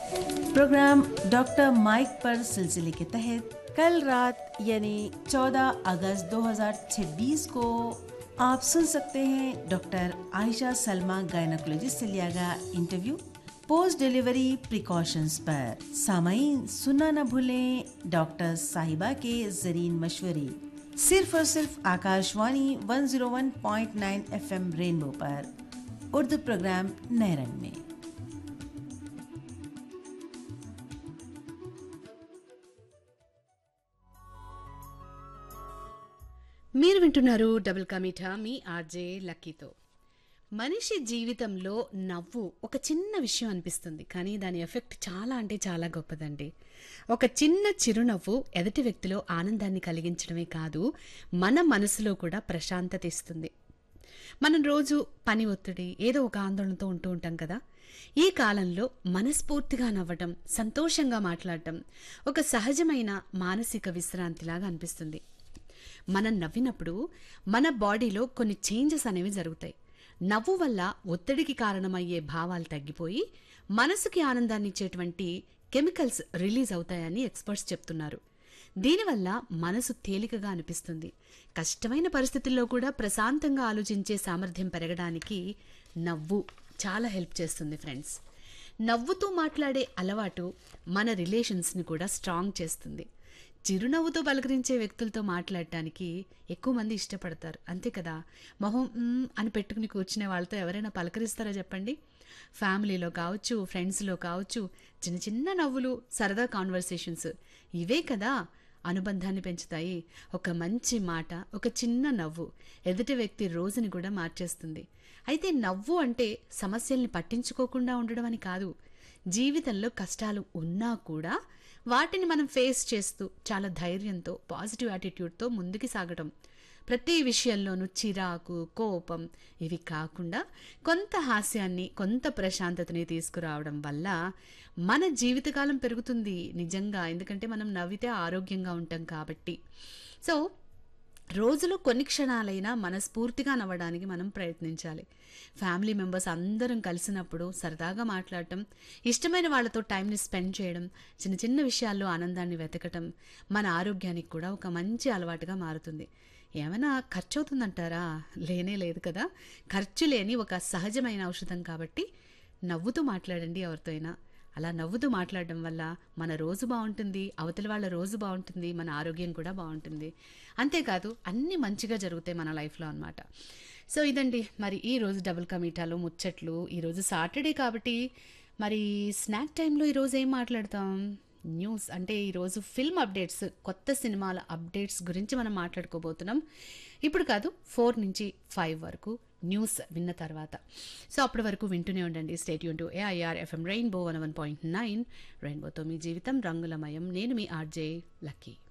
programme doctor mic पर सिलसिले के तहत कल रात यानी 14 अगस्त 2026 को आप सुन सकते हैं डॉक्टर आयशा सलमा गायनकोलॉजिस्ट से लिया गया इंटरव्यू पोस्ट डिलीवरी प्रिकॉशंस पर सामाइन सुनना न भूलें डॉक्टर साहिबा के जरीन मशवरे सिर्फ और सिर्फ आकाशवाणी 101.9 एफएम रेनबो पर उर्दू प्रोग्राम नए रंग में మీరు వింటున్నారు డబుల్ కమిఠా మీ ఆర్జే లక్కీతో మనిషి జీవితంలో నవ్వు ఒక చిన్న విషయం అనిపిస్తుంది కానీ దాని ఎఫెక్ట్ చాలా అంటే చాలా గొప్పదండి ఒక చిన్న చిరునవ్వు ఎదుటి వ్యక్తిలో ఆనందాన్ని కలిగించడమే కాదు మన మనసులో కూడా ప్రశాంతత ఇస్తుంది మనం రోజు పని ఒత్తిడి ఏదో ఒక ఆందోళనతో ఉంటూ ఉంటాం కదా ఈ కాలంలో మనస్ఫూర్తిగా నవ్వటం సంతోషంగా మాట్లాడటం ఒక సహజమైన మానసిక విశ్రాంతిలాగా అనిపిస్తుంది మనం నవ్వినప్పుడు మన బాడీలో కొన్ని చేంజెస్ అనేవి జరుగుతాయి నవ్వు వల్ల ఒత్తిడికి కారణమయ్యే భావాలు తగ్గిపోయి మనసుకి ఆనందాన్ని ఇచ్చేటువంటి కెమికల్స్ రిలీజ్ అవుతాయని ఎక్స్పర్ట్స్ చెప్తున్నారు దీనివల్ల మనసు తేలికగా అనిపిస్తుంది కష్టమైన పరిస్థితుల్లో కూడా ప్రశాంతంగా ఆలోచించే సామర్థ్యం పెరగడానికి నవ్వు చాలా హెల్ప్ చేస్తుంది ఫ్రెండ్స్ నవ్వుతూ మాట్లాడే అలవాటు మన రిలేషన్స్ని కూడా స్ట్రాంగ్ చేస్తుంది చిరునవ్వుతో పలకరించే వ్యక్తులతో మాట్లాడటానికి ఎక్కువ మంది ఇష్టపడతారు అంతే కదా మొహం "మ్మ్" అని పెట్టుకుని కూర్చునే వాళ్ళతో ఎవరైనా పలకరిస్తారా చెప్పండి ఫ్యామిలీలో కావచ్చు ఫ్రెండ్స్లో కావచ్చు చిన్న చిన్న నవ్వులు సరదా కాన్వర్సేషన్స్ ఇవే కదా అనుబంధాన్ని పెంచుతాయి ఒక మంచి మాట ఒక చిన్న నవ్వు ఎదుటి వ్యక్తి రోజుని కూడా మార్చేస్తుంది అయితే నవ్వు అంటే సమస్యల్ని పట్టించుకోకుండా ఉండడం అని కాదు జీవితంలో కష్టాలు ఉన్నా కూడా వాటిని మనం ఫేస్ చేస్తూ చాలా ధైర్యంతో పాజిటివ్ యాటిట్యూడ్తో ముందుకు సాగటం ప్రతి విషయంలోనూ చిరాకు కోపం ఇవి కాకుండా కొంత హాస్యాన్ని కొంత ప్రశాంతతని తీసుకురావడం వల్ల మన జీవితకాలం పెరుగుతుంది నిజంగా ఎందుకంటే మనం నవ్వితే ఆరోగ్యంగా ఉంటాం కాబట్టి సో రోజులో కొన్ని క్షణాలైనా మనస్ఫూర్తిగా నవ్వడానికి మనం ప్రయత్నించాలి ఫ్యామిలీ మెంబర్స్ అందరం కలిసినప్పుడు సరదాగా మాట్లాడటం ఇష్టమైన వాళ్ళతో టైంని స్పెండ్ చేయడం చిన్న చిన్న విషయాల్లో ఆనందాన్ని వెతకటం మన ఆరోగ్యానికి కూడా ఒక మంచి అలవాటుగా మారుతుంది ఏమైనా ఖర్చు అవుతుందంటారా లేనే లేదు కదా ఖర్చు లేని ఒక సహజమైన ఔషధం కాబట్టి నవ్వుతూ మాట్లాడండి ఎవరితో అయినా అలా నవ్వుతూ మాట్లాడడం వల్ల మన రోజు బాగుంటుంది అవతల వాళ్ళ రోజు బాగుంటుంది మన ఆరోగ్యం కూడా బాగుంటుంది అంతేకాదు అన్నీ మంచిగా జరుగుతాయి మన లైఫ్లో అనమాట సో ఇదండి మరి ఈ రోజు డబుల్ కమీటాలు ముచ్చట్లు ఈరోజు సాటర్డే కాబట్టి మరి స్నాక్ టైంలో ఈరోజు ఏం మాట్లాడతాం న్యూస్ అంటే ఈరోజు ఫిల్మ్ అప్డేట్స్ కొత్త సినిమాల అప్డేట్స్ గురించి మనం మాట్లాడుకోబోతున్నాం ఇప్పుడు కాదు ఫోర్ నుంచి ఫైవ్ వరకు న్యూస్ విన్న తర్వాత సో అప్పటి వరకు వింటూనే ఉండండి స్టేట్ యూన్ to AIR FM rainbow one one point nine రెయిన్బోతో మీ జీవితం రంగులమయం నేను మీ ఆర్జే లక్కీ